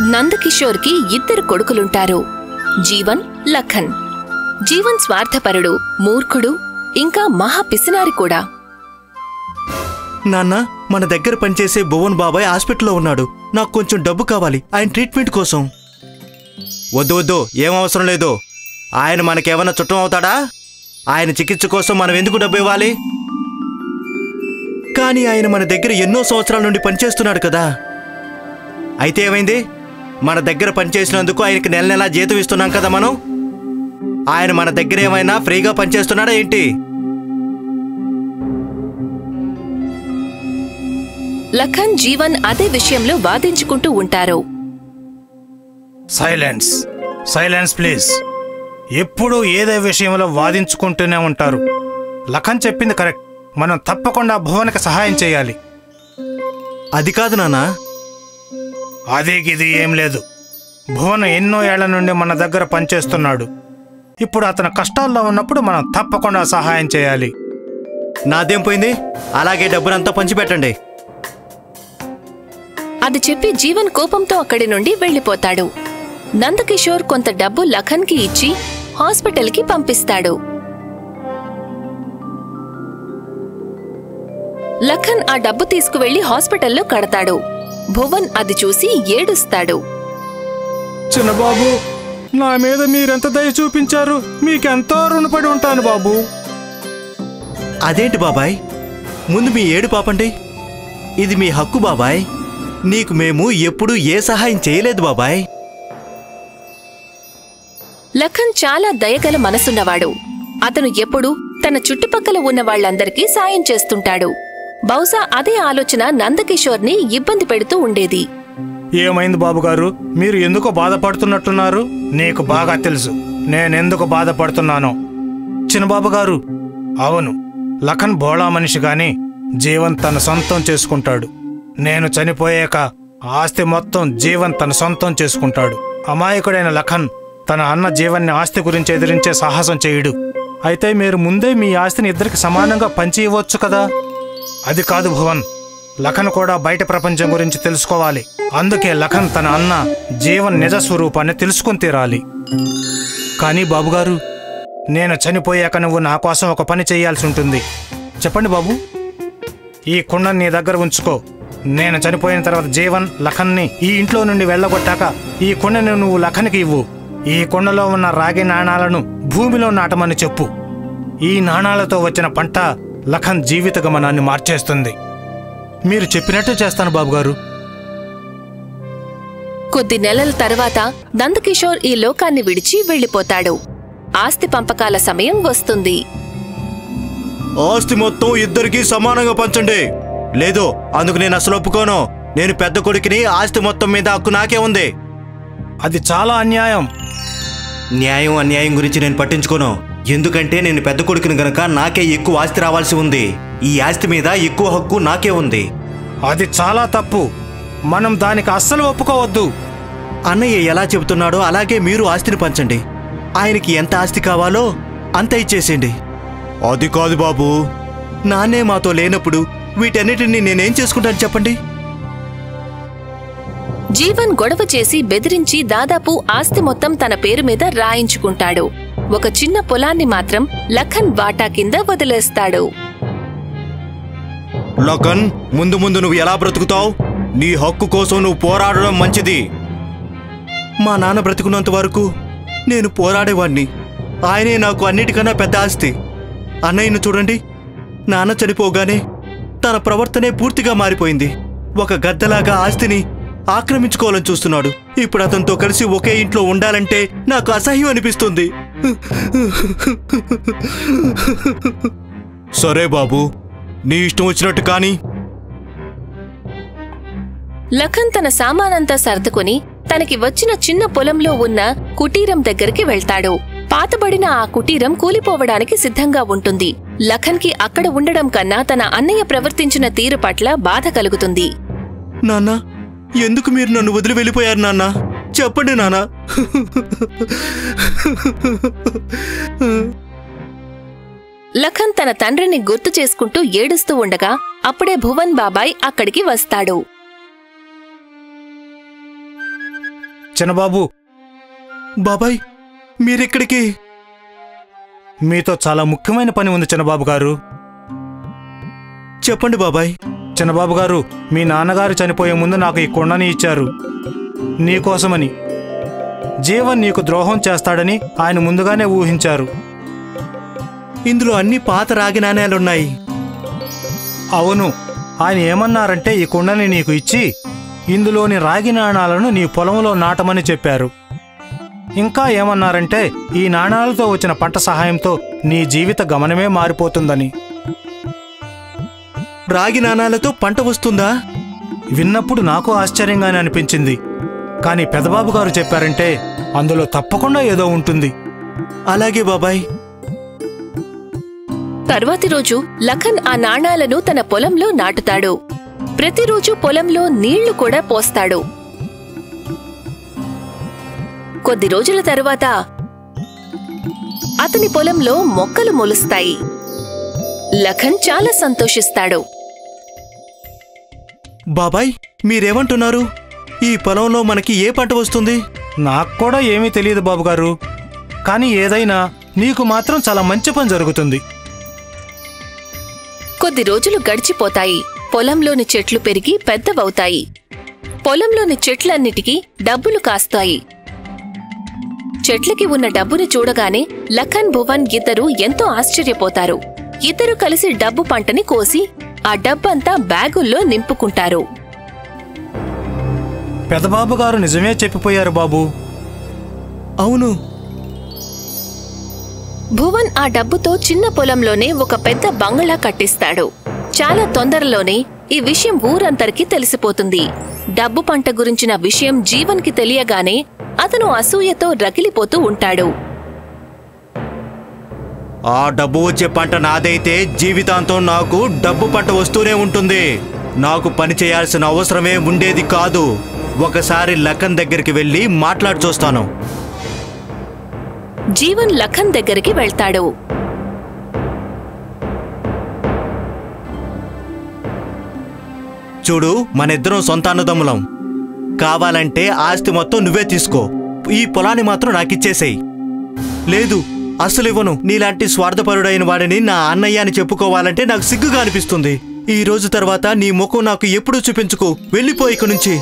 నందకిషోర్కి ఇద్దరు కొడుకులుంటారు జీవన్ లఖన్ జీవన్ స్వార్థపరుడు మూర్ఖుడు ఇంకా మహా పిసినారి కూడా నాన్న మన దగ్గర పనిచేసే భువన్ బాబాయ్ హాస్పిటల్లో ఉన్నాడు నాకు కొంచెం డబ్బు కావాలి ఆయన ట్రీట్మెంట్ కోసం వద్దు వద్దు ఏం అవసరం లేదు ఆయన మనకేమైనా చుట్టం అవుతాడా ఆయన చికిత్స కోసం మనం ఎందుకు డబ్బు ఇవ్వాలి కానీ ఆయన మన దగ్గర ఎన్నో సంవత్సరాల నుండి పనిచేస్తున్నాడు కదా అయితే ఏమైంది మన దగ్గర పనిచేసినందుకు ఆయనకి నెల నెలా జీతం ఇస్తున్నాం కదా మనం ఆయన మన దగ్గర ఏమైనా ఫ్రీగా పనిచేస్తున్నాడా ఏంటి లఖన్ జీవన్ అదే విషయంలో వాదించుకుంటూ ఉంటారు సైలెన్స్ సైలెన్స్ ప్లీజ్ ఎప్పుడూ ఏదో విషయంలో వాదించుకుంటూనే ఉంటారు లఖన్ చెప్పింది కరెక్ట్ మనం తప్పకుండా భువనకి సహాయం చేయాలి అది కాదు నాన్నా అది ఇది ఏం లేదు భువన్ ఎన్నో ఏళ్ల నుండి మన దగ్గర పనిచేస్తున్నాడు ఇప్పుడు అతను కష్టాల్లో ఉన్నప్పుడు మనం తప్పకుండా సహాయం చేయాలి నాదేం పోయింది అలాగే డబ్బునంతా పంచిపెట్టండి అది చెప్పి జీవన్ కోపంతో అక్కడి నుండి వెళ్లిపోతాడు నందకిషోర్ కొంత డబ్బు లఖన్కి ఇచ్చి హాస్పిటల్కి పంపిస్తాడు లఖన్ ఆ డబ్బు తీసుకువెళ్లి హాస్పిటల్లో కడతాడు భువన్ అది చూసి ఏడుస్తాడు చిన్నబాబు నా మీద మీరెంత దయ చూపించారు మీకెంతో రుణపడి ఉంటాను బాబు అదేంటి బాబాయ్ ముందు మీ ఏడు పాపండి ఇది మీ హక్కు బాబాయ్ నీకు మేము ఎప్పుడూ ఏ సహాయం చేయలేదు బాబాయ్ లఖన్ చాలా దయగల మనసున్నవాడు అతను ఎప్పుడూ తన చుట్టుపక్కల ఉన్న వాళ్ళందరికీ సాయం చేస్తుంటాడు బహుశా అదే ఆలోచన నందకిషోర్ని ఇబ్బంది పెడుతూ ఉండేది ఏమైంది బాబుగారు మీరు ఎందుకు బాధపడుతున్నట్టున్నారు నీకు బాగా తెలుసు నేనెందుకు బాధపడుతున్నానో చిన్నబాబు గారు అవును లఖన్ బోళా మనిషి గాని జీవన్ తన సొంతం చేసుకుంటాడు నేను చనిపోయాక ఆస్తి మొత్తం జీవన్ తన సొంతం చేసుకుంటాడు అమాయకుడైన లఖన్ తన అన్న జీవన్ని ఆస్తి గురించి ఎదిరించే సాహసం చేయుడు అయితే మీరు ముందే మీ ఆస్తిని ఇద్దరికి సమానంగా పంచి ఇవ్వచ్చు కదా అది కాదు భువన్ లఖన్ కూడా బయట ప్రపంచం గురించి తెలుసుకోవాలి అందుకే లఖన్ తన అన్న జీవన్ నిజ స్వరూపాన్ని తెలుసుకుని తీరాలి కానీ బాబుగారు నేను చనిపోయాక నువ్వు నా కోసం ఒక పని చేయాల్సి ఉంటుంది చెప్పండి బాబు ఈ కుండని నీ దగ్గర ఉంచుకో నేను చనిపోయిన తర్వాత జీవన్ లఖన్ని ఈ ఇంట్లో నుండి వెళ్ళగొట్టాక ఈ కుండని నువ్వు లఖన్కి ఇవ్వు ఈ కుండలో ఉన్న రాగి నాణాలను భూమిలో నాటమని చెప్పు ఈ నాణాలతో వచ్చిన పంట లఖన్ జీవిత గమనాన్ని మార్చేస్తుంది మీరు చెప్పినట్టు చేస్తాను బాబుగారు కొద్ది నెలల తర్వాత నందకిషోర్ ఈ లోకాన్ని విడిచి వెళ్లిపోతాడు ఆస్తి పంపకాల సమయం వస్తుంది ఆస్తి మొత్తం ఇద్దరికి సమానంగా పంచండి లేదు అందుకు నేను అసలు ఒప్పుకోను నేను పెద్ద కొడుకుని ఆస్తి మొత్తం మీద హక్కు నాకే ఉంది అది చాలా అన్యాయం న్యాయం అన్యాయం గురించి నేను పట్టించుకోను ఎందుకంటే నేను పెద్ద కొడుకుని గనక నాకే ఎక్కువ ఆస్తి రావాల్సి ఉంది ఈ ఆస్తి మీద ఎక్కువ హక్కు నాకే ఉంది అది చాలా తప్పు మనం దానికి అస్సలు ఒప్పుకోవద్దు అన్నయ్య ఎలా చెబుతున్నాడో అలాగే మీరు ఆస్తిని పంచండి ఆయనకి ఎంత ఆస్తి కావాలో అంత ఇచ్చేసేయండి అది కాదు బాబు నాన్నే మాతో లేనప్పుడు వీటన్నిటిని నేనేం చేసుకుంటాను చెప్పండి జీవన్ గొడవ చేసి బెదిరించి దాదాపు ఆస్తి మొత్తం తన పేరు మీద రాయించుకుంటాడు ఒక చిన్న పొలాన్ని మాత్రం లఖన్ వాటా కింద వదిలేస్తాడు లఖన్ ముందు ముందు నువ్వు ఎలా బ్రతుకుతావు నీ హక్కు కోసం నువ్వు పోరాడడం మంచిది మా నాన్న బ్రతుకున్నంత వరకు నేను పోరాడేవాణ్ణి ఆయనే నాకు అన్నిటికన్నా పెద్ద ఆస్తి అన్నయ్యను చూడండి నాన్న చనిపోగానే తన ప్రవర్తనే పూర్తిగా మారిపోయింది ఒక గద్దలాగా ఆస్తిని ఆక్రమించుకోవాలని చూస్తున్నాడు ఇప్పుడు అతనితో కలిసి ఒకే ఇంట్లో ఉండాలంటే నాకు అసహ్యం అనిపిస్తుంది సరే బాబు నీ ఇష్టం వచ్చినట్టు కానీ లఖన్ తన సామానంతా సర్దుకుని తనకి వచ్చిన చిన్న పొలంలో ఉన్న కుటీరం దగ్గరికి వెళ్తాడు పాతబడిన ఆ కుటీరం కూలిపోవడానికి సిద్ధంగా ఉంటుంది లఖన్కి అక్కడ ఉండడం కన్నా తన అన్నయ్య ప్రవర్తించిన తీరు పట్ల బాధ కలుగుతుంది నాన్న ఎందుకు మీరు నన్ను వదిలి వెళ్ళిపోయారు నాన్న చెప్పండి నాన్న లఖన్ తన తండ్రిని గుర్తు చేసుకుంటూ ఏడుస్తూ ఉండగా అప్పుడే భువన్ బాబాయ్ అక్కడికి వస్తాడు చిన్నబాబు బాబాయ్ మీరెక్కడికి మీతో చాలా ముఖ్యమైన పని ఉంది చిన్నబాబు గారు చెప్పండి బాబాయ్ చిన్నబాబు గారు మీ నాన్నగారు చనిపోయే ముందు నాకు ఈ కొండని ఇచ్చారు నీకోసమని జీవన్ నీకు ద్రోహం చేస్తాడని ఆయన ముందుగానే ఊహించారు ఇందులో అన్ని పాత రాగి నాణేలున్నాయి అవును ఆయన ఏమన్నారంటే ఈ కుండని నీకు ఇచ్చి ఇందులోని రాగి నాణాలను నీ పొలంలో నాటమని చెప్పారు ఇంకా ఏమన్నారంటే ఈ నాణాలతో వచ్చిన పంట సహాయంతో నీ జీవిత గమనమే మారిపోతుందని రాగి నాణాలతో పంట వస్తుందా విన్నప్పుడు నాకు ఆశ్చర్యంగానే అనిపించింది కానీ పెదబాబు గారు చెప్పారంటే అందులో తప్పకుండా ఏదో ఉంటుంది అలాగే బాబాయ్ తర్వాతి రోజు లఖన్ ఆ నాణాలను తన పొలంలో నాటుతాడు ప్రతిరోజు పొలంలో నీళ్లు కూడా పోస్తాడు కొద్ది రోజుల తరువాత అతని పొలంలో మొక్కలు మొలుస్తాయి లఖన్ చాలా సంతోషిస్తాడు బాబాయ్ మీరేమంటున్నారు ఈ పొలంలో మనకి ఏ పంట వస్తుంది నాకు కూడా ఏమీ తెలియదు బాబుగారు కానీ ఏదైనా నీకు మాత్రం చాలా మంచి పని జరుగుతుంది కొద్ది రోజులు గడిచిపోతాయి పొలంలోని చెట్లు పెరిగి పెద్దవవుతాయి పొలంలోని చెట్లన్నిటికీ డబ్బులు కాస్తాయి చెట్లకి ఉన్న డబ్బుని చూడగానే లఖన్ భువన్ ఇద్దరు ఎంతో ఆశ్చర్యపోతారు ఇద్దరు కలిసి డబ్బు పంటని కోసి ఆ డబ్బంతా బ్యాగుల్లో నింపుకుంటారు పెదబాబు గారు నిజమే చెప్పిపోయారు బాబు అవును భువన్ ఆ డబ్బుతో చిన్న పొలంలోనే ఒక పెద్ద బంగళా కట్టిస్తాడు చాలా తొందరలోనే ఈ విషయం ఊరంతరికి తెలిసిపోతుంది డబ్బు పంట గురించిన విషయం జీవన్కి తెలియగానే అతను అసూయతో రగిలిపోతూ ఉంటాడు ఆ డబ్బు వచ్చే పంట నాదైతే జీవితాంతం నాకు డబ్బు పంట వస్తూనే ఉంటుంది నాకు పని చేయాల్సిన అవసరమే ఉండేది కాదు ఒకసారి లఖన్ దగ్గరికి వెళ్ళి మాట్లాడి చూస్తాను జీవన్ లఖన్ దగ్గరికి వెళ్తాడు చూడు మనిద్దరం సొంత అన్నదమ్ములం కావాలంటే ఆస్తి మొత్తం నువ్వే తీసుకో ఈ పొలాన్ని మాత్రం నాకిచ్చేసేయి లేదు అసలు ఇవ్వను నీలాంటి స్వార్థపరుడైన వాడిని నా అన్నయ్య అని చెప్పుకోవాలంటే నాకు సిగ్గుగా అనిపిస్తుంది ఈ రోజు తర్వాత నీ ముఖం నాకు ఎప్పుడూ చూపించుకో వెళ్ళిపో ఇక్కడి నుంచి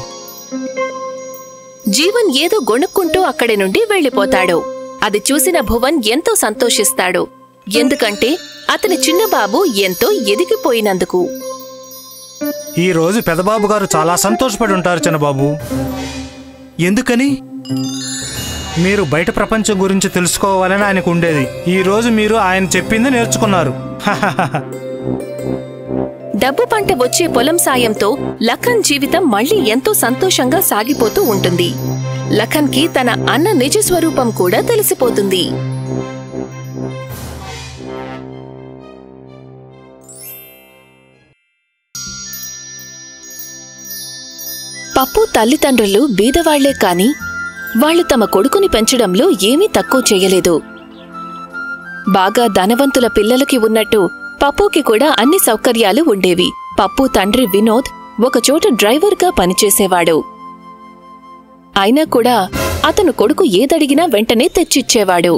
జీవన్ ఏదో గొణుక్కుంటూ అక్కడి నుండి వెళ్ళిపోతాడు అది చూసిన భువన్ ఎంతో సంతోషిస్తాడు ఎందుకంటే అతని చిన్న బాబు ఎంతో ఎదిగిపోయినందుకు ఈ రోజు పెదబాబు గారు చాలా సంతోషపడి ఉంటారు చిన్నబాబు ఎందుకని మీరు బయట ప్రపంచం గురించి తెలుసుకోవాలని ఆయనకు ఉండేది ఈ రోజు మీరు ఆయన చెప్పింది నేర్చుకున్నారు డబ్బు పంట వచ్చే పొలం సాయంతో లఖన్ జీవితం మళ్ళీ ఎంతో సంతోషంగా సాగిపోతూ ఉంటుంది లఖన్కి తన అన్న నిజ స్వరూపం కూడా తెలిసిపోతుంది పప్పు తల్లిదండ్రులు బీదవాళ్లే కాని వాళ్ళు తమ కొడుకుని పెంచడంలో ఏమీ తక్కువ చేయలేదు బాగా ధనవంతుల పిల్లలకి ఉన్నట్టు పప్పుకి కూడా అన్ని సౌకర్యాలు ఉండేవి పప్పు తండ్రి వినోద్ ఒకచోట డ్రైవర్గా పనిచేసేవాడు అయినా కూడా అతను కొడుకు ఏదడిగినా వెంటనే తెచ్చిచ్చేవాడు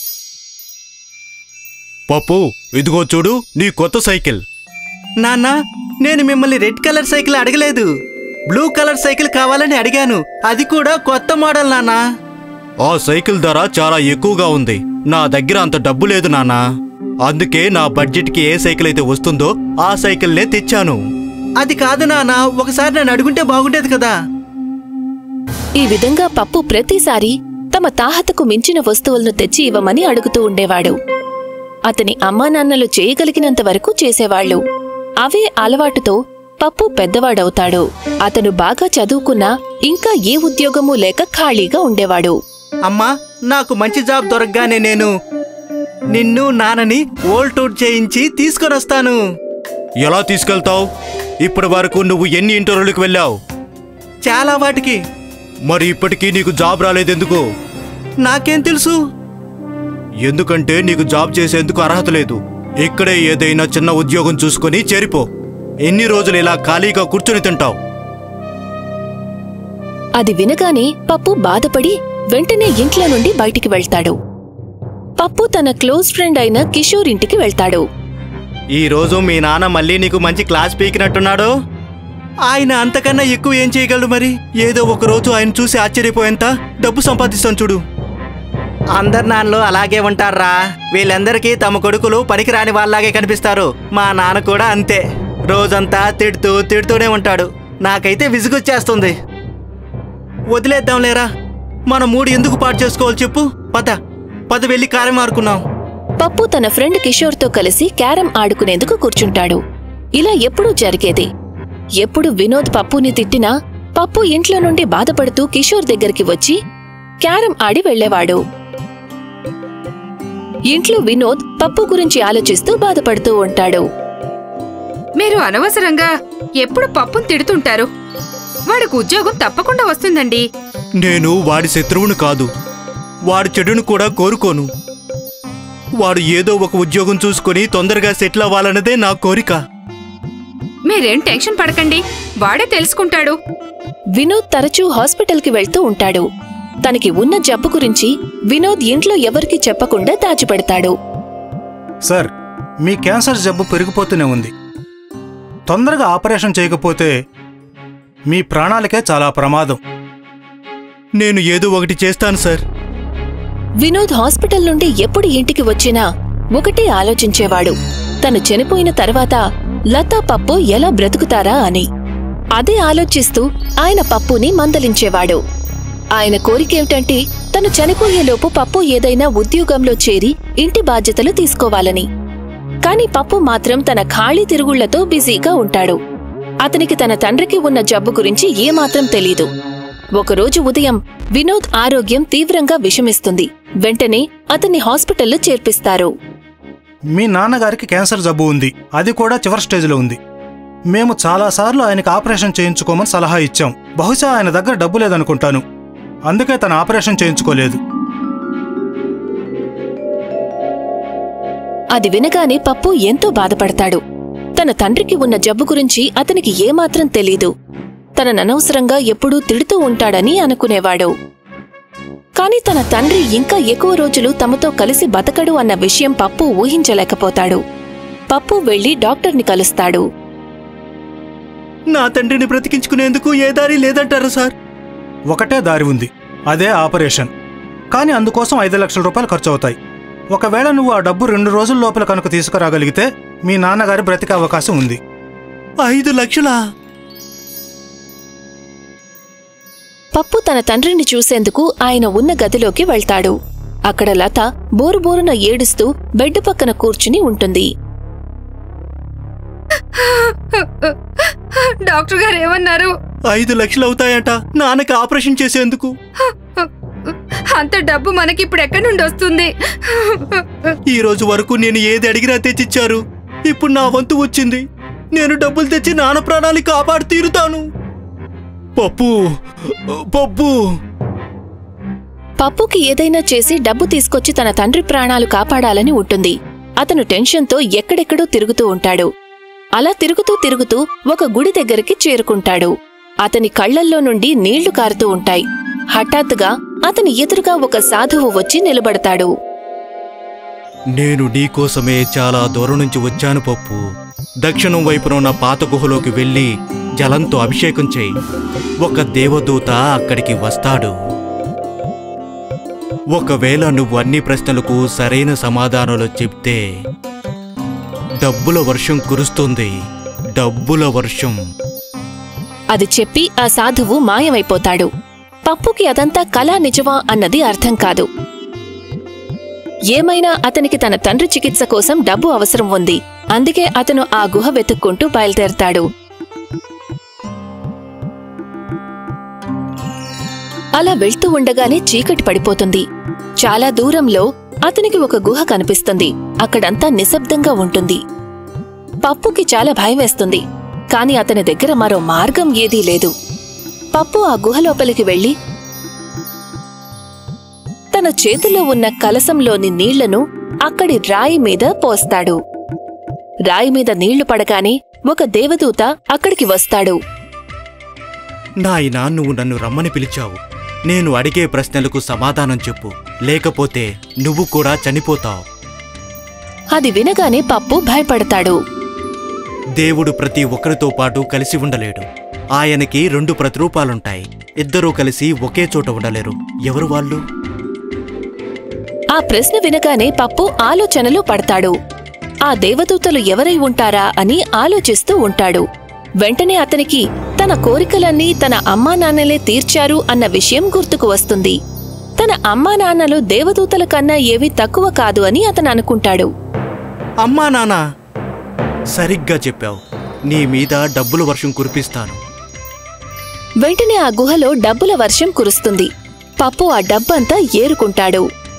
పప్పు ఇదిగో చూడు నీ కొత్త సైకిల్ నాన్న నేను మిమ్మల్ని రెడ్ కలర్ సైకిల్ అడగలేదు బ్లూ కలర్ సైకిల్ కావాలని అడిగాను అది కూడా కొత్త మోడల్ నాన్న ఆ సైకిల్ ధర చాలా ఎక్కువగా ఉంది నా దగ్గర అంత డబ్బు లేదు నాన్న అందుకే నా బడ్జెట్కి ఏ సైకిల్ అయితే వస్తుందో ఆ సైకిల్నే తెచ్చాను అది కాదు నాన్న ఒకసారి నన్ను అడుగుంటే బాగుండేది కదా ఈ విధంగా పప్పు ప్రతిసారి తమ తాహతకు మించిన వస్తువులను తెచ్చి ఇవ్వమని అడుగుతూ ఉండేవాడు అతని అమ్మానాన్నలు చేయగలిగినంత వరకు చేసేవాళ్లు అవే అలవాటుతో పప్పు పెద్దవాడవుతాడు అతను బాగా చదువుకున్నా ఇంకా ఏ ఉద్యోగమూ లేక ఖాళీగా ఉండేవాడు అమ్మా నాకు మంచి జాబ్ దొరకగానే నేను నిన్ను నాన్నని ఓల్డ్ టూర్ చేయించి తీసుకొని వస్తాను ఎలా తీసుకెళ్తావు ఇప్పటి వరకు నువ్వు ఎన్ని ఇంటర్వ్యూలకు వెళ్ళావు చాలా వాటికి మరి ఇప్పటికీ నీకు జాబ్ రాలేదెందుకు నాకేం తెలుసు ఎందుకంటే నీకు జాబ్ చేసేందుకు అర్హత లేదు ఇక్కడే ఏదైనా చిన్న ఉద్యోగం చూసుకొని చేరిపో ఎన్ని రోజులు ఇలా ఖాళీగా కూర్చొని తింటావు అది వినగానే పప్పు బాధపడి వెంటనే ఇంట్లో నుండి బయటికి వెళ్తాడు పప్పు తన క్లోజ్ ఫ్రెండ్ అయిన కిషోర్ ఇంటికి వెళ్తాడు ఈ రోజు మీ నాన్న మళ్ళీ నీకు మంచి క్లాస్ పీకినట్టున్నాడు ఆయన అంతకన్నా ఎక్కువ ఏం చేయగలడు మరి ఏదో ఒక రోజు ఆయన చూసి ఆశ్చర్యపోయేంత డబ్బు సంపాదిస్తాను చూడు అందరు నాన్నలు అలాగే ఉంటారా వీళ్ళందరికీ తమ కొడుకులు పనికిరాని వాళ్ళలాగే కనిపిస్తారు మా నాన్న కూడా అంతే రోజంతా తిడుతూ తిడుతూనే ఉంటాడు నాకైతే విసుగొచ్చేస్తుంది వదిలేద్దాం లేరా మన మూడు ఎందుకు పాటు చేసుకోవాలి చెప్పు పద పద వెళ్ళి కారం ఆడుకున్నాం పప్పు తన ఫ్రెండ్ కిషోర్తో కలిసి క్యారం ఆడుకునేందుకు కూర్చుంటాడు ఇలా ఎప్పుడూ జరిగేది ఎప్పుడు వినోద్ పప్పుని తిట్టినా పప్పు ఇంట్లో నుండి బాధపడుతూ కిషోర్ దగ్గరికి వచ్చి క్యారం ఆడి వెళ్లేవాడు ఇంట్లో వినోద్ పప్పు గురించి ఆలోచిస్తూ బాధపడుతూ ఉంటాడు మీరు అనవసరంగా ఎప్పుడు పప్పును తిడుతుంటారు వాడికి ఉద్యోగం తప్పకుండా వస్తుందండి నేను వాడి శత్రువును కాదు వాడి చెడును కూడా కోరుకోను వాడు ఏదో ఒక ఉద్యోగం చూసుకొని తొందరగా సెటిల్ అవ్వాలన్నదే నా కోరిక మీరేం టెన్షన్ పడకండి వాడే తెలుసుకుంటాడు వినోద్ తరచూ హాస్పిటల్కి వెళ్తూ ఉంటాడు తనకి ఉన్న జబ్బు గురించి వినోద్ ఇంట్లో ఎవరికీ చెప్పకుండా దాచిపెడతాడు సార్ మీ క్యాన్సర్ జబ్బు పెరిగిపోతూనే ఉంది తొందరగా ఆపరేషన్ చేయకపోతే మీ ప్రాణాలకే చాలా ప్రమాదం నేను ఏదో ఒకటి చేస్తాను సార్ వినోద్ హాస్పిటల్ నుండి ఎప్పుడు ఇంటికి వచ్చినా ఒకటే ఆలోచించేవాడు తను చనిపోయిన తర్వాత లతా పప్పు ఎలా బ్రతుకుతారా అని అదే ఆలోచిస్తూ ఆయన పప్పుని మందలించేవాడు ఆయన కోరికేమిటంటే తను చనిపోయేలోపు పప్పు ఏదైనా ఉద్యోగంలో చేరి ఇంటి బాధ్యతలు తీసుకోవాలని కాని పప్పు మాత్రం తన ఖాళీ తిరుగుళ్లతో బిజీగా ఉంటాడు అతనికి తన తండ్రికి ఉన్న జబ్బు గురించి ఏమాత్రం తెలీదు ఒకరోజు ఉదయం వినోద్ ఆరోగ్యం తీవ్రంగా విషమిస్తుంది వెంటనే అతన్ని హాస్పిటల్లో చేర్పిస్తారు మీ నాన్నగారికి క్యాన్సర్ జబ్బు ఉంది అది కూడా చివరి స్టేజ్లో ఉంది మేము చాలాసార్లు ఆయనకి ఆపరేషన్ చేయించుకోమని సలహా ఇచ్చాం బహుశా ఆయన దగ్గర డబ్బు లేదనుకుంటాను అందుకే తను ఆపరేషన్ చేయించుకోలేదు అది వినగానే పప్పు ఎంతో బాధపడతాడు తన తండ్రికి ఉన్న జబ్బు గురించి అతనికి ఏమాత్రం తెలీదు తనననవసరంగా ఎప్పుడూ తిడుతూ ఉంటాడని అనుకునేవాడు కాని తన తండ్రి ఇంకా ఎక్కువ రోజులు తమతో కలిసి బతకడు అన్న విషయం పప్పు ఊహించలేకపోతాడు పప్పు వెళ్లి డాక్టర్ని కలుస్తాడు నా తండ్రిని బ్రతికించుకునేందుకు ఏ దారి లేదంటారా సార్ ఒకటే దారి ఉంది అదే ఆపరేషన్ కానీ అందుకోసం ఐదు లక్షల రూపాయలు ఖర్చు అవుతాయి ఒకవేళ నువ్వు ఆ డబ్బు రెండు రోజుల లోపల కనుక తీసుకురాగలిగితే మీ నాన్నగారి బ్రతికే అవకాశం ఉంది ఐదు లక్షలా పప్పు తన తండ్రిని చూసేందుకు ఆయన ఉన్న గదిలోకి వెళ్తాడు అక్కడ లత బోరుబోరున ఏడుస్తూ బెడ్ పక్కన కూర్చుని ఉంటుంది డాక్టర్ గారు ఏమన్నారు ఐదు లక్షలు అవుతాయంట నాన్నకి ఆపరేషన్ చేసేందుకు అంత డబ్బు మనకి ఇప్పుడు ఎక్కడి నుండి వస్తుంది ఈ రోజు వరకు నేను ఏది అడిగినా తెచ్చిచ్చారు ఇప్పుడు నా వంతు వచ్చింది నేను డబ్బులు తెచ్చి నాన్న ప్రాణాలు కాపాడి తీరుతాను పప్పు పప్పు పప్పుకి ఏదైనా చేసి డబ్బు తీసుకొచ్చి తన తండ్రి ప్రాణాలు కాపాడాలని ఉంటుంది అతను టెన్షన్తో ఎక్కడెక్కడో తిరుగుతూ ఉంటాడు అలా తిరుగుతూ తిరుగుతూ ఒక గుడి దగ్గరికి చేరుకుంటాడు అతని కళ్ళల్లో నుండి నీళ్లు కారుతూ ఉంటాయి హఠాత్తుగా అతని ఎదురుగా ఒక సాధువు వచ్చి నిలబడతాడు నేను నీకోసమే చాలా దూరం నుంచి వచ్చాను పప్పు దక్షిణం వైపున ఉన్న పాత గుహలోకి వెళ్ళి జలంతో అభిషేకం చేయి ఒక దేవదూత అక్కడికి వస్తాడు ఒకవేళ నువ్వు అన్ని ప్రశ్నలకు సరైన సమాధానాలు చెప్తే డబ్బుల వర్షం కురుస్తుంది డబ్బుల వర్షం అది చెప్పి ఆ సాధువు మాయమైపోతాడు పప్పుకి అదంతా కళా నిజమా అన్నది అర్థం కాదు ఏమైనా అతనికి తన తండ్రి చికిత్స కోసం డబ్బు అవసరం ఉంది అందుకే అతను ఆ గుహ వెతుక్కుంటూ బయలుదేరతాడు అలా వెళ్తూ ఉండగానే చీకటి పడిపోతుంది చాలా దూరంలో అతనికి ఒక గుహ కనిపిస్తుంది అక్కడంతా నిశ్శబ్దంగా ఉంటుంది పప్పుకి చాలా భయమేస్తుంది కాని అతని దగ్గర మరో మార్గం ఏదీ లేదు పప్పు ఆ గుహ లోపలికి వెళ్లి తన చేతిలో ఉన్న కలసంలోని నీళ్లను అక్కడి రాయి మీద పోస్తాడు రాయి మీద నీళ్లు పడగానే ఒక దేవదూత అక్కడికి వస్తాడు నాయనా నువ్వు నన్ను రమ్మని పిలిచావు నేను అడిగే ప్రశ్నలకు సమాధానం చెప్పు లేకపోతే నువ్వు కూడా చనిపోతావు అది వినగానే పప్పు భయపడతాడు దేవుడు ప్రతి ఒక్కరితో పాటు కలిసి ఉండలేడు ఆయనకి రెండు ప్రతిరూపాలుంటాయి ఇద్దరూ కలిసి ఒకే చోట ఉండలేరు ఎవరు వాళ్ళు ఆ ప్రశ్న వినగానే పప్పు ఆలోచనలో పడతాడు ఆ దేవదూతలు ఎవరై ఉంటారా అని ఆలోచిస్తూ ఉంటాడు వెంటనే అతనికి తన కోరికలన్నీ తన అమ్మా నాన్నలే తీర్చారు అన్న విషయం గుర్తుకు వస్తుంది తన అమ్మా నాన్నలు దేవదూతల కన్నా ఏవీ తక్కువ కాదు అని అతను అనుకుంటాడు అమ్మా నానా సరిగ్గా చెప్పావు నీ మీద డబ్బుల వర్షం కురిపిస్తాను వెంటనే ఆ గుహలో డబ్బుల వర్షం కురుస్తుంది పప్పు ఆ డబ్బంతా ఏరుకుంటాడు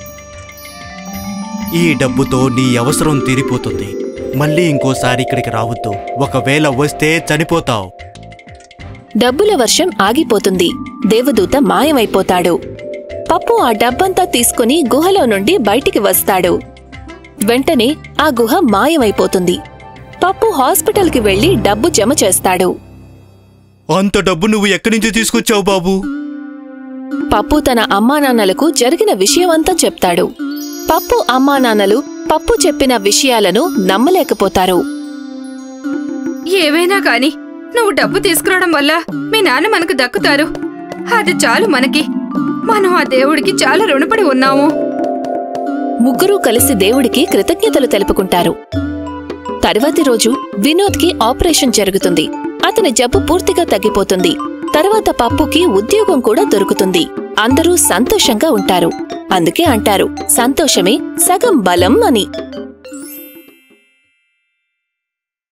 ఈ డబ్బుతో నీ అవసరం తీరిపోతుంది మళ్ళీ ఇంకోసారి ఇక్కడికి రావద్దు ఒకవేళ వస్తే చనిపోతావు డబ్బుల వర్షం ఆగిపోతుంది దేవదూత మాయమైపోతాడు పప్పు ఆ డబ్బంతా తీసుకుని గుహలో నుండి బయటికి వస్తాడు వెంటనే ఆ గుహ మాయమైపోతుంది పప్పు హాస్పిటల్కి వెళ్లి డబ్బు జమ చేస్తాడు అంత డబ్బు నువ్వు ఎక్కడి నుంచి తీసుకొచ్చావు బాబు పప్పు తన అమ్మానాన్నలకు జరిగిన విషయమంతా చెప్తాడు పప్పు అమ్మానాన్నలు పప్పు చెప్పిన విషయాలను నమ్మలేకపోతారు ఏవైనా కాని నువ్వు డబ్బు తీసుకురావడం వల్ల మీ నాన్న మనకు దక్కుతారు అది చాలు మనకి మనం ఆ దేవుడికి చాలా రుణపడి ఉన్నాము ముగ్గురూ కలిసి దేవుడికి కృతజ్ఞతలు తెలుపుకుంటారు తర్వాతి రోజు వినోద్కి ఆపరేషన్ జరుగుతుంది అతని జబ్బు పూర్తిగా తగ్గిపోతుంది తర్వాత పప్పుకి ఉద్యోగం కూడా దొరుకుతుంది అందరూ సంతోషంగా ఉంటారు అందుకే అంటారు సంతోషమే సగం బలం అని